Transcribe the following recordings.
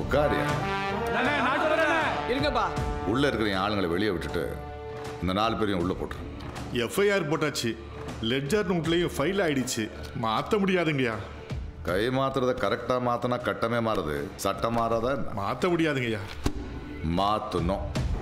உட்காரியா இருங்கப்பா உள்ள இருக்கிற என் ஆளுங்களை வெளியே விட்டுட்டு இந்த நாலு பேரையும் உள்ள போட்டுரு எஃப்ஐஆர் போட்டாச்சு லெட்ஜர் நோட்லையும் ஃபைல் ஆயிடுச்சு மாற்ற முடியாதுங்கய்யா கை மாத்துறத கரெக்டா மாத்தினா கட்டமே மாறுது சட்டம் மாறாதா என்ன? மாற்ற முடியாதுங்கய்யா மாத்தணும்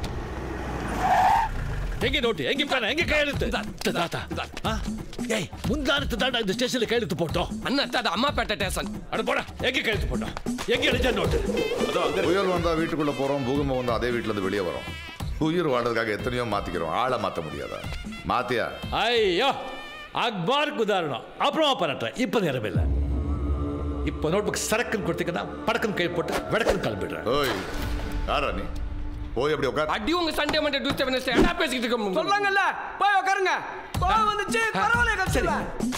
எங்க நோட்டு எங்க பேன எங்க கையெழுத்து தாத்தா ஆ? ஏய் முந்தானத்து தாண்டா இந்த ஸ்டேஷன்ல கையெழுத்து போட்டோம் அண்ணா தாத்தா அம்மாப்பேட்டை ஸ்டேஷன் அட போடா எங்க கையெழுத்து போட்டோம் எங்க எழுதிய நோட்டு புயல் வந்தா வீட்டுக்குள்ள போறோம் பூகம்பம் வந்தா அதே வீட்டுல இருந்து வெளியே வரோம் உயிர் வாழ்றதுக்காக எத்தனையோ மாத்திக்கிறோம் ஆளை மாத்த முடியாதா மாத்தியா ஐயோ அக்பாருக்கு உதாரணம் அப்புறமா பாராட்டுறேன் இப்போ நேரம் இல்லை இப்போ நோட் புக் சரக்குன்னு கொடுத்தீங்கன்னா படக்குன்னு கை போட்டு விடக்குன்னு கிளம்பிடுறேன் ஓய் யாரா நீ போய் அப்படி உட்கார் அடி உங்க சண்டே மண்டே டியூஸ்டே வெனஸ்டே என்ன பேசிக்கிட்டு இருக்க சொல்லாங்கல்ல போய் உட்காருங்க கோவம் வந்துச்சு பரவாயில்ல கட்சியில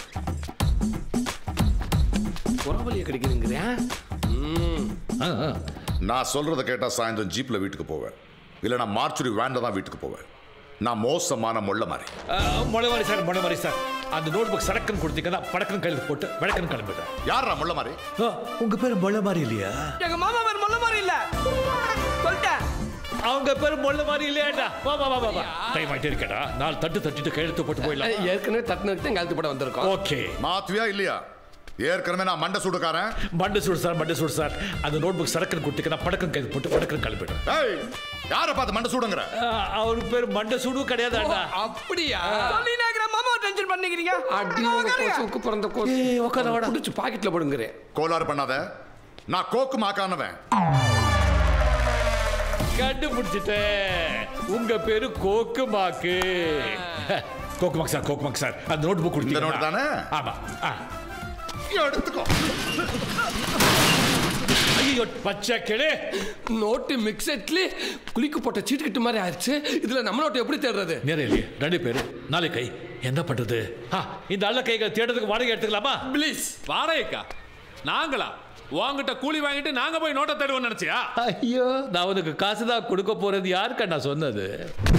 குறவலிய கிடைக்குதுங்கிறியா ஆ, ஆ. நான் சொல்றத கேட்டா சாயந்தரம் ஜீப்ல வீட்டுக்கு போவேன் இல்ல நான் மார்ச்சுரி வேன்ல தான் வீட்டுக்கு போவேன் நான் மோசமான முள்ள மாதிரி ஆ, மொளவாரி சார் மொளவாரி சார் அந்த நோட் புக் சரக்குன்னு கொடுத்தீங்கன்னா படக்குன்னு கையில் போட்டு விடக்குன்னு கிளம்பிடுறேன் யாரா முள்ள மாதிரி ஆ, உங்க பேர் மொள்ள மாதிரி இல்லையா எங்க மாமா பேர் மொல்ல மாதிரி இல்ல சொல்லிட்டேன் அவங்க பேர் மொள்ள மாதிரி இல்லையாடா வா வா வா வா வா டைம் ஆயிட்டே இருக்கடா நாலு தட்டு தட்டிட்டு கையெழுத்து போட்டு போயிடலாம் ஏற்கனவே தட்டுனதுக்கு தான் கழுத்து போட வந்திருக்கோம் ஓகே மாத்துவியா இல்லையா ஏற்கனவே நான் மண்டை சுடுக்காரன் மண்டை சூடு சார் மண்டை சூடு சார் அந்த நோட் புக் சரக்குன்னு கொடுத்தீங்கன்னா படக்குன்னு கையில் போட்டு படக்குன்னு கிளம்பிடுறேன் ஏய் யாரை பார்த்து மண்டை சுடுங்கிற ஆ, அவர் பேர் மண்டை சூடும் கிடையாதாடா அப்படியா சொல்லி நாக்கிற மாமா டென்ஷன் பண்ணிக்கிறீங்க அடி உங்க கோசுக்கு பிறந்த கோசு ஏய், உட்காரு, வாடா. புடிச்சு பாக்கெட்ல போடுங்கறேன் கோளாறு பண்ணாத நான் கோக்கு மாக்கானவன் கண்டுபிடிச்சிட்டேன் உங்க பேரு கோக்கு மாக்கு கோக்கு மாக்கு சார் கோக்கு மாக்கு சார் அந்த நோட் புக் இந்த note தானே? ஆமா ஆ. எடுத்துக்கோ ஐயோ பச்சை கிளே நோட்டு மிக்சட்லி குளிக்கு போட்ட சீட்டுக்கிட்டு மாதிரி ஆயிடுச்சு இதுல நம்ம நோட்டு எப்படி தேடுறது நேரிலே ரெண்டு பேரு நாளை கை என்ன பண்றது ஆ, இந்த அல்ல கைகளை தேடுறதுக்கு வாடகை எடுத்துக்கலாமா ப்ளீஸ் வாடகைக்கா நாங்களா உங்ககிட்ட கூலி வாங்கிட்டு நாங்க போய் நோட்டை தேடுவோம் நினைச்சியா ஐயோ நான் உனக்கு காசு தான் கொடுக்க போறது யாருக்கா நான் சொன்னது